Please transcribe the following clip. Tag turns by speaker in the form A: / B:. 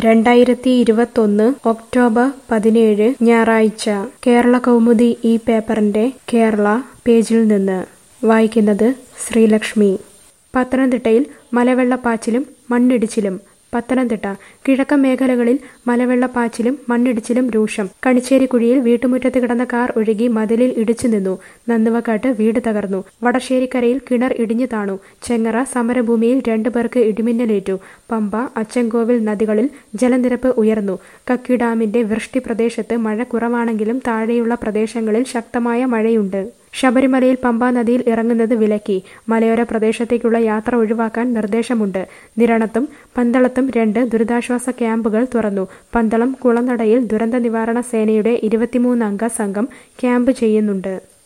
A: രണ്ടായിരത്തി ഇരുപത്തൊന്ന് ഒക്ടോബർ പതിനേഴ് ഞായറാഴ്ച കേരള കൗമുദി ഈ പേപ്പറിന്റെ കേരള പേജിൽ നിന്ന് വായിക്കുന്നത് ശ്രീലക്ഷ്മി പത്തനംതിട്ടയിൽ മലവെള്ളപ്പാച്ചിലും മണ്ണിടിച്ചിലും പത്തനംതിട്ട കിഴക്കൻ മേഖലകളിൽ മലവെള്ളപ്പാച്ചിലും മണ്ണിടിച്ചിലും രൂക്ഷം കണിച്ചേരിക്കുഴിയിൽ വീട്ടുമുറ്റത്ത് കിടന്ന കാർ ഒഴുകി മതിലിൽ ഇടിച്ചു നിന്നു നന്നുവക്കാട്ട് വീട് തകർന്നു വടശ്ശേരിക്കരയിൽ കിണർ ഇടിഞ്ഞു താണു ചെങ്ങറ സമരഭൂമിയിൽ രണ്ടു പേർക്ക് ഇടിമിന്നലേറ്റു പമ്പ അച്ചൻകോവിൽ നദികളിൽ ജലനിരപ്പ് ഉയർന്നു കക്കി ഡാമിന്റെ വൃഷ്ടി പ്രദേശത്ത് മഴ കുറവാണെങ്കിലും താഴെയുള്ള പ്രദേശങ്ങളിൽ ശക്തമായ മഴയുണ്ട് ശബരിമലയിൽ പമ്പാ നദിയിൽ ഇറങ്ങുന്നത് വിലക്കി മലയോര പ്രദേശത്തേക്കുള്ള യാത്ര ഒഴിവാക്കാൻ നിർദ്ദേശമുണ്ട് നിരണത്തും പന്തളത്തും രണ്ട് ദുരിതാശ്വാസ ക്യാമ്പുകൾ തുറന്നു പന്തളം കുളനടയിൽ ദുരന്ത നിവാരണ സേനയുടെ ഇരുപത്തിമൂന്നംഗ സംഘം ക്യാമ്പ് ചെയ്യുന്നുണ്ട്